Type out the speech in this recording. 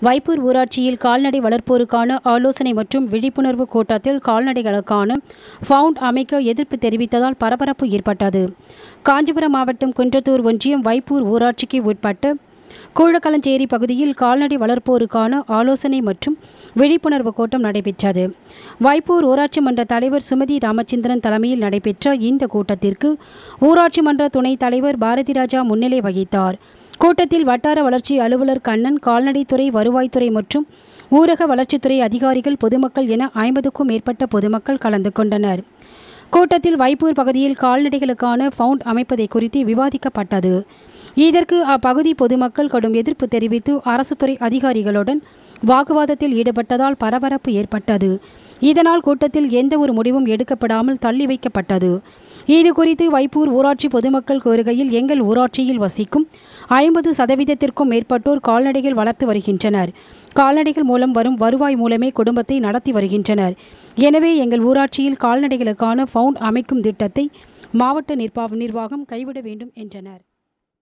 வைப்பூர் ஊராட்சியில் கால்நடை வளர்ப்போருக்கான ஆலோசனை மற்றும் விழிப்புணர்வு கூட்டத்தில் கால்நடைகளுக்கான ஃபவுண்ட் அமைக்க எதிர்ப்பு தெரிவித்ததால் பரபரப்பு ஏற்பட்டது காஞ்சிபுரம் மாவட்டம் குன்றத்தூர் ஒன்றியம் வைப்பூர் ஊராட்சிக்கு உட்பட்ட கூழக்களஞ்சேரி பகுதியில் கால்நடை வளர்ப்போருக்கான ஆலோசனை மற்றும் விழிப்புணர்வு கூட்டம் நடைபெற்றது வைப்பூர் ஊராட்சி மன்ற தலைவர் சுமதி ராமச்சந்திரன் தலைமையில் நடைபெற்ற இந்த கூட்டத்திற்கு ஊராட்சி மன்ற துணைத் தலைவர் பாரதி ராஜா முன்னிலை வகித்தார் கூட்டத்தில் வட்டார வளர்ச்சி அலுவலர் கண்ணன் கால்நடைத்துறை வருவாய்த்துறை மற்றும் ஊரக வளர்ச்சித்துறை அதிகாரிகள் பொதுமக்கள் என ஐம்பதுக்கும் மேற்பட்ட பொதுமக்கள் கலந்து கொண்டனர் கூட்டத்தில் வைப்பூர் பகுதியில் கால்நடைகளுக்கான ஃபவுண்ட் அமைப்பதை குறித்து விவாதிக்கப்பட்டது இதற்கு அப்பகுதி பொதுமக்கள் கடும் எதிர்ப்பு தெரிவித்து அரசு துறை அதிகாரிகளுடன் வாக்குவாதத்தில் ஈடுபட்டதால் பரபரப்பு ஏற்பட்டது இதனால் கூட்டத்தில் எந்த ஒரு முடிவும் எடுக்கப்படாமல் தள்ளி வைக்கப்பட்டது இது குறித்து வைப்பூர் ஊராட்சி பொதுமக்கள் கூறுகையில் எங்கள் ஊராட்சியில் வசிக்கும் ஐம்பது சதவீதத்திற்கும் மேற்பட்டோர் கால்நடைகள் வளர்த்து வருகின்றனர் கால்நடைகள் மூலம் வரும் வருவாய் மூலமே குடும்பத்தை நடத்தி வருகின்றனர் எனவே எங்கள் ஊராட்சியில் கால்நடைகளுக்கான ஃபவுண்ட் அமைக்கும் திட்டத்தை மாவட்ட நிர்வாகம் கைவிட வேண்டும் என்றனர்